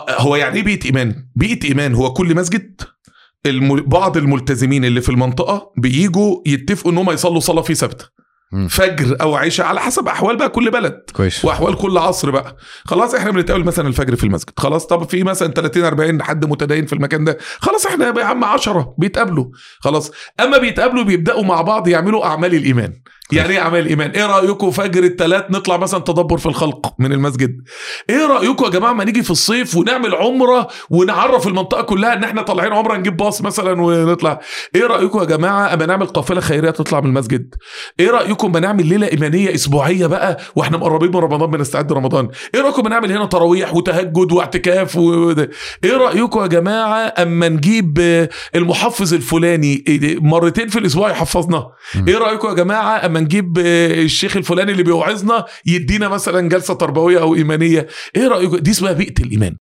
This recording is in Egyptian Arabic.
آه، هو يعني ايه بيئه ايمان بيئه ايمان هو كل مسجد الم... بعض الملتزمين اللي في المنطقه بييجوا يتفقوا ان هم يصلوا صلاه فيه ثابته مم. فجر او عشاء على حسب احوال بقى كل بلد كويس واحوال كل عصر بقى خلاص احنا بنتقابل مثلا الفجر في المسجد خلاص طب في مثلا 30 40 حد متدين في المكان ده خلاص احنا يا عم 10 بيتقابلوا خلاص اما بيتقابلوا بيبداوا مع بعض يعملوا اعمال الايمان يعني ايه اعمال الايمان ايه رايكم فجر الثلاث نطلع مثلا تدبر في الخلق من المسجد ايه رايكم يا جماعه ما نيجي في الصيف ونعمل عمره ونعرف المنطقه كلها ان احنا طالعين عمره نجيب باص مثلا ونطلع ايه رايكم يا جماعه اما نعمل قافله خيريه تطلع من المسجد ايه رايكم ما نعمل ليله ايمانيه اسبوعيه بقى واحنا مقربين من رمضان بنستعد رمضان ايه رايكم ما نعمل هنا تراويح وتهجد واعتكاف و... ايه رايكم يا جماعه اما نجيب آه، المحفظ الفلاني إيه، مرتين في الاسبوع يحفظنا مم. ايه رايكم يا جماعه اما نجيب آه، الشيخ الفلاني اللي بيوعظنا يدينا مثلا جلسه تربويه او ايمانيه ايه رايكم دي اسمها بيئه الايمان